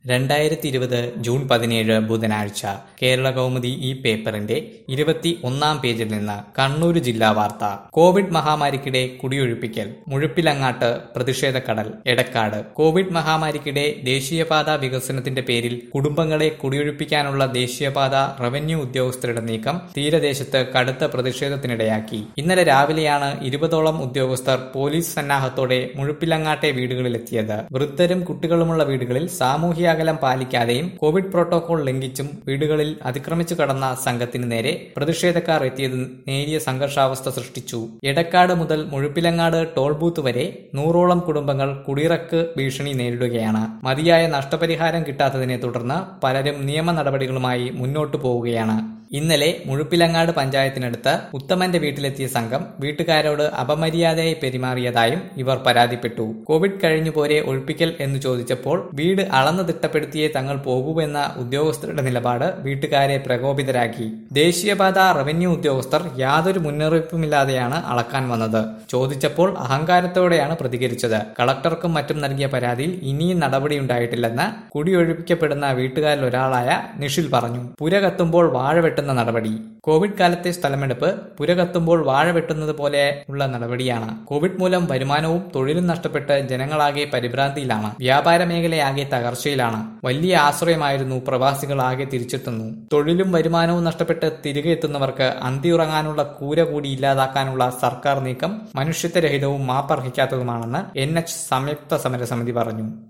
രണ്ടായിരത്തി ഇരുപത് ജൂൺ പതിനേഴ് ബുധനാഴ്ച കേരള കൗമുദി ഈ പേപ്പറിന്റെ ഇരുപത്തി ഒന്നാം പേജിൽ നിന്ന് കണ്ണൂർ ജില്ലാ വാർത്ത കോവിഡ് മഹാമാരിക്കിടെ കുടിയൊഴിപ്പിക്കൽ മുഴുപ്പിലങ്ങാട്ട് പ്രതിഷേധക്കടൽ എടക്കാട് കോവിഡ് മഹാമാരിക്കിടെ ദേശീയപാത വികസനത്തിന്റെ പേരിൽ കുടുംബങ്ങളെ കുടിയൊഴിപ്പിക്കാനുള്ള ദേശീയപാത റവന്യൂ ഉദ്യോഗസ്ഥരുടെ നീക്കം തീരദേശത്ത് കടുത്ത പ്രതിഷേധത്തിനിടയാക്കി ഇന്നലെ രാവിലെയാണ് ഇരുപതോളം ഉദ്യോഗസ്ഥർ പോലീസ് സന്നാഹത്തോടെ മുഴുപ്പിലങ്ങാട്ടെ വീടുകളിലെത്തിയത് വൃദ്ധരും കുട്ടികളുമുള്ള വീടുകളിൽ സാമൂഹ്യ അകലം പാലിക്കാതെയും കോവിഡ് പ്രോട്ടോകോൾ ലംഘിച്ചും വീടുകളിൽ അതിക്രമിച്ചു കടന്ന സംഘത്തിന് നേരെ പ്രതിഷേധക്കാർ എത്തിയത് നേരിയ സംഘർഷാവസ്ഥ സൃഷ്ടിച്ചു എടക്കാട് മുതൽ മുഴുപ്പിലങ്ങാട് ടോൾ ബൂത്ത് വരെ നൂറോളം കുടുംബങ്ങൾ കുടിയിറക്ക് ഭീഷണി നേരിടുകയാണ് മതിയായ നഷ്ടപരിഹാരം കിട്ടാത്തതിനെ തുടർന്ന് പലരും നിയമ നടപടികളുമായി മുന്നോട്ടു പോവുകയാണ് ഇന്നലെ മുഴുപ്പിലങ്ങാട് പഞ്ചായത്തിനടുത്ത് ഉത്തമന്റെ വീട്ടിലെത്തിയ സംഘം വീട്ടുകാരോട് അപമര്യാദയായി പെരുമാറിയതായും ഇവർ പരാതിപ്പെട്ടു കോവിഡ് കഴിഞ്ഞു പോരെ ഒഴിപ്പിക്കൽ എന്ന് ചോദിച്ചപ്പോൾ വീട് അളന്നു തിട്ടപ്പെടുത്തിയേ തങ്ങൾ പോകൂവെന്ന ഉദ്യോഗസ്ഥരുടെ നിലപാട് വീട്ടുകാരെ പ്രകോപിതരാക്കി ദേശീയപാത റവന്യൂ ഉദ്യോഗസ്ഥർ യാതൊരു മുന്നറിയിപ്പുമില്ലാതെയാണ് അളക്കാൻ വന്നത് ചോദിച്ചപ്പോൾ അഹങ്കാരത്തോടെയാണ് പ്രതികരിച്ചത് കളക്ടർക്കും മറ്റും നൽകിയ പരാതിയിൽ ഇനിയും നടപടിയുണ്ടായിട്ടില്ലെന്ന് കുടിയൊഴിപ്പിക്കപ്പെടുന്ന വീട്ടുകാരിൽ ഒരാളായ നിഷിൽ പറഞ്ഞു പുര കത്തുമ്പോൾ വാഴ വെട്ടുന്ന നടപടി കോവിഡ് കാലത്തെ സ്ഥലമെടുപ്പ് പുര കത്തുമ്പോൾ വാഴ വെട്ടുന്നത് പോലെ ഉള്ള നടപടിയാണ് കോവിഡ് മൂലം വരുമാനവും തൊഴിലും നഷ്ടപ്പെട്ട് ജനങ്ങളാകെ പരിഭ്രാന്തിയിലാണ് വ്യാപാര മേഖലയാകെ തകർച്ചയിലാണ് വലിയ ആശ്രയമായിരുന്നു പ്രവാസികൾ ആകെ തിരിച്ചെത്തുന്നു തൊഴിലും വരുമാനവും നഷ്ടപ്പെട്ട് തിരികെ എത്തുന്നവർക്ക് അന്തിയുറങ്ങാനുള്ള കൂര കൂടി ഇല്ലാതാക്കാനുള്ള സർക്കാർ നീക്കം മനുഷ്യത്വരഹിതവും മാപ്പർഹിക്കാത്തതുമാണെന്ന് എൻ എച്ച് സംയുക്ത സമരസമിതി പറഞ്ഞു